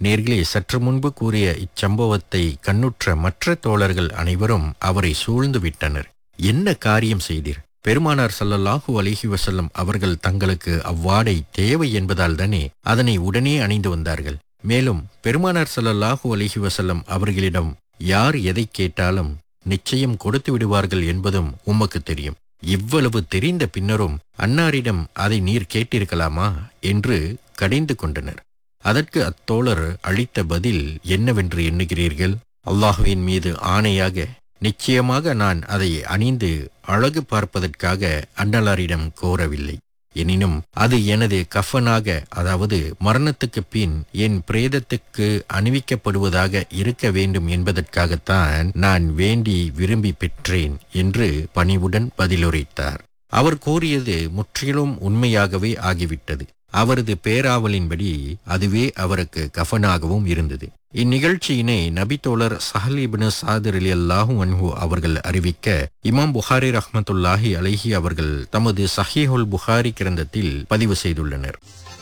நேர்களே சற்று முன்பு கூறிய இச்சம்பவத்தை கண்ணுற்ற மற்ற தோழர்கள் அனைவரும் அவரை சூழ்ந்து விட்டனர் என்ன காரியம் செய்தீர் பெருமானார் ஸல்லல்லாஹு அலைஹி வஸல்லம் அவர்கள் தங்களுக்கு அவ்வாடை தேவை என்பதால் தானே அதனை உடனே அணிந்து வந்தார்கள் மேலும் பெருமானார் ஸல்லல்லாஹு அலைஹி வஸல்லம் அவர்களிடம் யார் எதை கேட்டாலும் நிச்சயம் கொடுத்து விடுவார்கள் என்பதும் உமக்கு தெரியும் இவ்வளவு தெரிந்த பின்னரும் அன்னாரிடம் அதை நீர் கேட்டிருக்கலாமா என்று கடிந்து கொண்டனர் அதற்கு அத்தோழர் அளித்த பதில் என்னவென்று எண்ணுகிறீர்கள் அல்லாஹுவின் மீது ஆணையாக நிச்சயமாக நான் அதை அணிந்து அழகு பார்ப்பதற்காக அன்னலாரிடம் கோரவில்லை எனினும் அது எனது கஃபனாக அதாவது மரணத்துக்கு பின் என் பிரேதத்துக்கு அணிவிக்கப்படுவதாக இருக்க வேண்டும் என்பதற்காகத்தான் நான் வேண்டி விரும்பி பெற்றேன் என்று பணிவுடன் பதிலுரைத்தார் அவர் கூறியது முற்றிலும் உண்மையாகவே ஆகிவிட்டது அவரது பேராவலின்படி அதுவே அவருக்கு கஃபனாகவும் இருந்தது இந்நிகழ்ச்சியினை நபித்தோழர் சஹல் இப்னு சாதிர் அலி அல்லாஹு அன்ஹு அவர்கள் அறிவிக்க இமாம் புகாரி ரஹ்மத்துல்லாஹி அலைஹி அவர்கள் தமது சஹீஹுல் புகாரி கிரந்தத்தில் பதிவு செய்துள்ளனர்